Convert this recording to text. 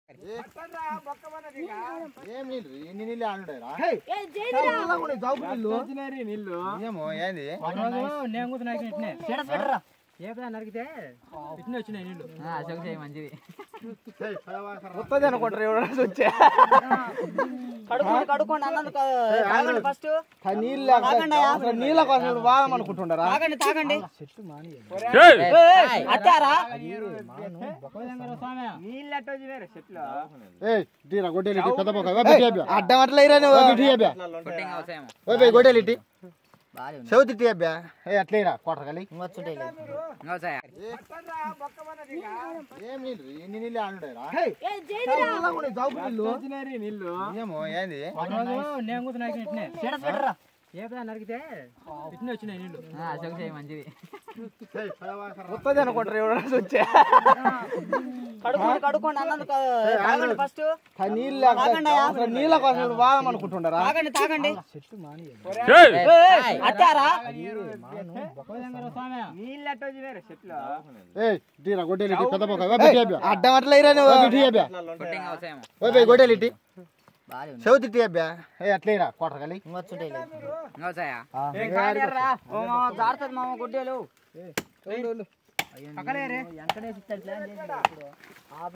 ఏం నీళ్ళు ఇన్ని నీళ్ళు ఆడుంటాయిరా నీళ్ళు ఏమో ఏంది నేను కూడా నరికిన ఇట్నే ఏపదా నరికితే ఇట్నే వచ్చినాయి నీళ్ళు మంచిది వస్తుంది అనుకుంటారు ఎవరైనా వచ్చే కడుక్కోండి కడుక్కోండి అన్నందుకు తాగండి ఫస్ట్ నీళ్ళు అసలు నీళ్ళ కోసం ఇప్పుడు వాదం అనుకుంటుంటారా తాగండి తాగండి ఏయ్! అత్తారా నీళ్ళు ఎట్ట వచ్చినాయి చెట్లు తీరా గొడ్డలి పెద్ద పొక్క అడ్డం అట్లా ఇరా నువ్వు గొడ్డలి చదువుతి టీ అబ్బా ఏ అట్లా ఇరా కొట్టగలి వచ్చుంటాయి ఏం నీళ్ళు ఇన్ని నీళ్ళు ఆడుంటాయిరా నీళ్ళు ఏమో ఏంది నేను కూడా నరికిన ఇట్నే ఏపదా నరికితే ఇట్నే వచ్చినాయి నీళ్ళు మంచిది వస్తుంది అనుకుంటారు ఎవరైనా వచ్చే కడుక్కోండి కడుక్కోండి అన్నందుకు తాగండి ఫస్ట్ నీళ్ళు అసలు నీళ్ళ కోసం ఇప్పుడు వాదం అనుకుంటుంటారా తాగండి తాగండి ఏయ్! అత్తారా నీళ్ళు ఎట్ట వచ్చినాయి చెట్లు ఏ తీరా గొడ్డలి పెద్ద పొక్క అడ్డం అట్లా ఇరా నువ్వు టీ అబ్బా గొడ్డలి చదువుతి టీ అబ్బా ఏ అట్లా ఇరా కొట్టగలి వచ్చుంటాయి జాగ్రత్త మామ గుడ్డేలు పక్కనే రే వెంకటేష్ ఇస్తాడు ప్లాన్ చేసి